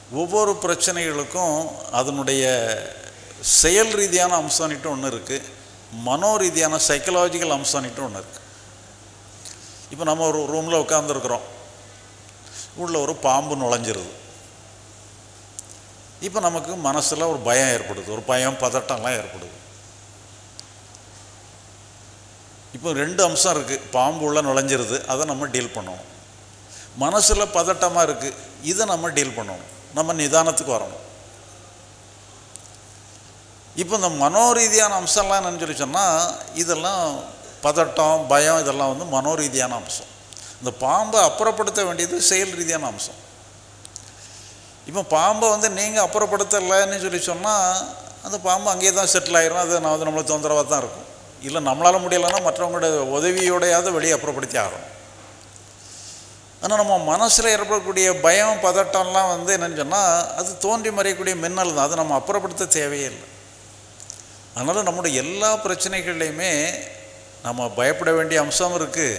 ஒவ்வொரு பிரச்சனைகளுக்கும் அதனுடைய செயல் ரீதியான அம்சம்னுட்டு ஒன்று இருக்குது மனோ ரீதியான சைக்கலாஜிக்கல் அம்சம்னுட்டு ஒன்று இருக்குது இப்போ நம்ம ஒரு ரூமில் உட்காந்துருக்குறோம் உள்ள ஒரு பாம்பு நுழைஞ்சிருது இப்போ நமக்கு மனசில் ஒரு பயம் ஏற்படுது ஒரு பயம் பதட்டம்லாம் ஏற்படுது இப்போ ரெண்டு அம்சம் இருக்குது பாம்பு உள்ள நுழைஞ்சிருது அதை நம்ம டீல் பண்ணணும் மனசில் பதட்டமாக இருக்குது இதை நம்ம டீல் பண்ணணும் நம்ம நிதானத்துக்கு வரணும் இப்போ இந்த மனோரீதியான அம்சம்லாம் என்னன்னு சொல்லி சொன்னால் இதெல்லாம் பதட்டம் பயம் இதெல்லாம் வந்து மனோரீதியான அம்சம் இந்த பாம்பை அப்புறப்படுத்த வேண்டியது செயல் ரீதியான அம்சம் இப்போ பாம்பை வந்து நீங்கள் அப்புறப்படுத்தலைன்னு சொல்லி சொன்னால் அந்த பாம்பு அங்கேயே தான் செட்டில் ஆயிரும் அது நான் வந்து நம்மளுக்கு தொந்தரவாக தான் இருக்கும் இல்லை நம்மளால் முடியலைன்னா மற்றவங்களோட உதவியோடையாவது வெளியே அப்புறப்படுத்தி ஆகணும் ஆனால் நம்ம மனசில் ஏற்படக்கூடிய பயம் பதட்டம்லாம் வந்து என்னன்னு சொன்னால் அது தோன்றி மறையக்கூடிய மின்னல் தான் அது நம்ம அப்புறப்படுத்த தேவையே இல்லை அதனால் நம்முடைய எல்லா பிரச்சனைகள்லையுமே நம்ம பயப்பட வேண்டிய அம்சம் இருக்குது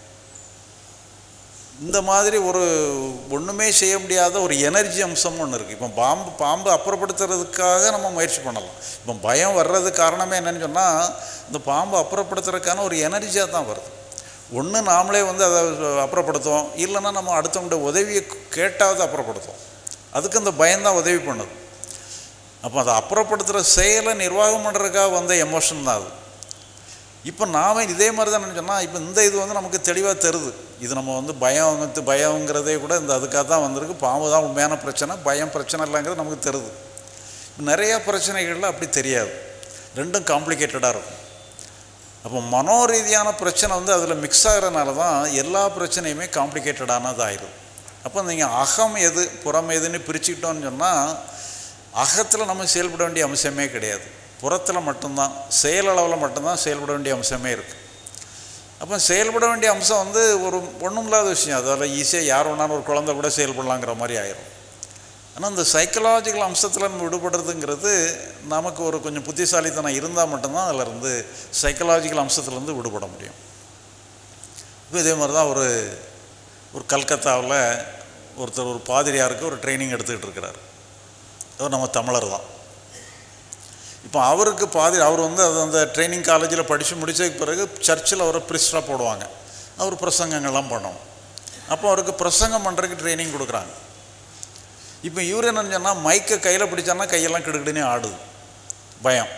இந்த மாதிரி ஒரு ஒன்றுமே செய்ய முடியாத ஒரு எனர்ஜி அம்சம்னு ஒன்று இருக்குது இப்போ பாம்பு பாம்பு அப்புறப்படுத்துறதுக்காக நம்ம முயற்சி பண்ணலாம் இப்போ பயம் வர்றது காரணமே என்னன்னு சொன்னால் இந்த பாம்பு அப்புறப்படுத்துறதுக்கான ஒரு எனர்ஜியாக தான் வருது ஒன்று நாமளே வந்து அதை அப்புறப்படுத்துவோம் இல்லைன்னா நம்ம அடுத்தவங்களுடைய உதவியை கேட்டாவது அப்புறப்படுத்துவோம் அதுக்கு அந்த பயம்தான் உதவி பண்ணுது அப்போ அதை அப்புறப்படுத்துகிற செயலை நிர்வாகம் பண்ணுறதுக்காக வந்த எமோஷன் தான் அது இப்போ நாம இதே மாதிரி தான் நினச்சோன்னா இப்போ இந்த இது வந்து நமக்கு தெளிவாக தருது இது நம்ம வந்து பயம் வந்து பயங்கிறதே கூட இந்த அதுக்காக தான் வந்திருக்கு பாம்பு தான் உண்மையான பிரச்சனை பயம் பிரச்சனை இல்லைங்கிறது நமக்கு தருது நிறைய பிரச்சனைகளில் அப்படி தெரியாது ரெண்டும் காம்ப்ளிகேட்டடாக இருக்கும் அப்போ மனோரீதியான பிரச்சனை வந்து அதில் மிக்ஸ் ஆகிறனால தான் எல்லா பிரச்சனையுமே காம்ப்ளிகேட்டடானது ஆயிடுது அப்போ நீங்கள் அகம் எது புறம் எதுன்னு பிரிச்சுக்கிட்டோன்னு சொன்னால் அகத்தில் நம்ம செயல்பட வேண்டிய அம்சமே கிடையாது புறத்தில் மட்டும்தான் செயலளவில் மட்டும்தான் செயல்பட வேண்டிய அம்சமே இருக்குது அப்போ செயல்பட வேண்டிய அம்சம் வந்து ஒரு ஒன்றும் இல்லாத விஷயம் அதில் ஈஸியாக யார் வேணாலும் ஒரு குழந்தை கூட செயல்படலாங்கிற மாதிரி ஆயிரும் ஆனால் இந்த சைக்கலாஜிக்கல் அம்சத்தில் நம்ம விடுபடுறதுங்கிறது நமக்கு ஒரு கொஞ்சம் புத்திசாலித்தனம் இருந்தால் மட்டும்தான் அதில் இருந்து சைக்கலாஜிக்கல் அம்சத்துலேருந்து விடுபட முடியும் இப்போ இதே மாதிரி தான் ஒரு ஒரு கல்கத்தாவில் ஒருத்தர் ஒரு பாதிரியாருக்கு ஒரு ட்ரைனிங் எடுத்துக்கிட்டு இருக்கிறார் அவர் நம்ம தமிழர் தான் இப்போ அவருக்கு பாதி அவர் வந்து அது அந்த ட்ரைனிங் காலேஜில் படித்து முடித்ததுக்கு பிறகு சர்ச்சில் அவரை ப்ரிஸ்டாக போடுவாங்க அவர் பிரசங்கங்கள்லாம் பண்ணணும் அப்போ அவருக்கு பிரசங்கம் பண்ணுறதுக்கு ட்ரைனிங் கொடுக்குறாங்க இப்போ இவர் என்னன்னு சொன்னால் மைக்கை கையில் பிடிச்சான்னா கையெல்லாம் கிடுக்கிடுனே ஆடுது பயம்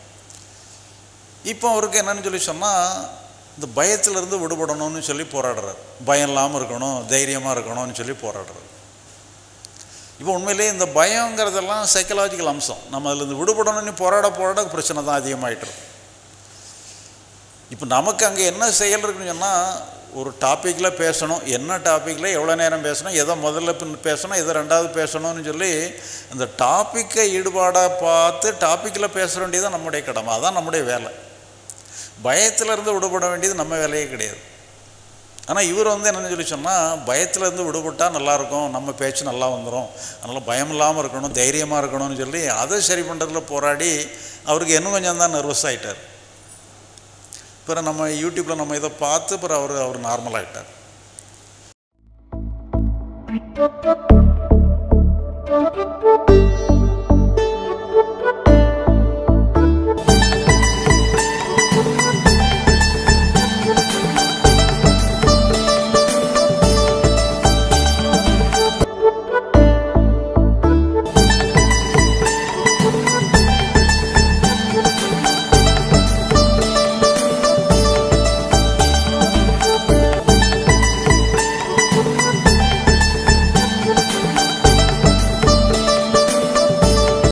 இப்போ அவருக்கு என்னன்னு சொல்லி சொன்னால் இந்த பயத்திலிருந்து விடுபடணும்னு சொல்லி போராடுறாரு பயம் இல்லாமல் இருக்கணும் தைரியமாக இருக்கணும்னு சொல்லி போராடுறாரு இப்போ உண்மையிலேயே இந்த பயங்கிறதெல்லாம் சைக்கலாஜிக்கல் அம்சம் நம்ம அதில் விடுபடணும்னு போராட போராட பிரச்சனை தான் அதிகமாகிட்டு இருக்கும் இப்போ நமக்கு அங்கே என்ன செயல் இருக்குன்னு சொன்னால் ஒரு டாப்பிக்கில் பேசணும் என்ன டாப்பிக்கில் எவ்வளோ நேரம் பேசணும் எதை முதல்ல பின் பேசணும் எதை ரெண்டாவது பேசணும்னு சொல்லி அந்த டாப்பிக்கை ஈடுபாடாக பார்த்து டாப்பிக்கில் பேச வேண்டியது நம்முடைய கடமை அதான் நம்முடைய வேலை பயத்திலிருந்து விடுபட வேண்டியது நம்ம வேலையே கிடையாது ஆனால் இவர் வந்து என்னென்னு சொல்லி சொன்னால் பயத்திலேருந்து விடுபட்டால் நல்லாயிருக்கும் நம்ம பேச்சு நல்லா வந்துடும் அதனால் பயம் இல்லாமல் இருக்கணும் தைரியமாக இருக்கணும்னு சொல்லி அதை சரி பண்ணுறதுல போராடி அவருக்கு இன்னும் கொஞ்சம் தான் நர்வஸ் ஆகிட்டார் பிறகு நம்ம யூடியூப்பில் நம்ம இதை பார்த்து பிறகு அவர் அவர் நார்மல் ஆகிட்டார் Thank you.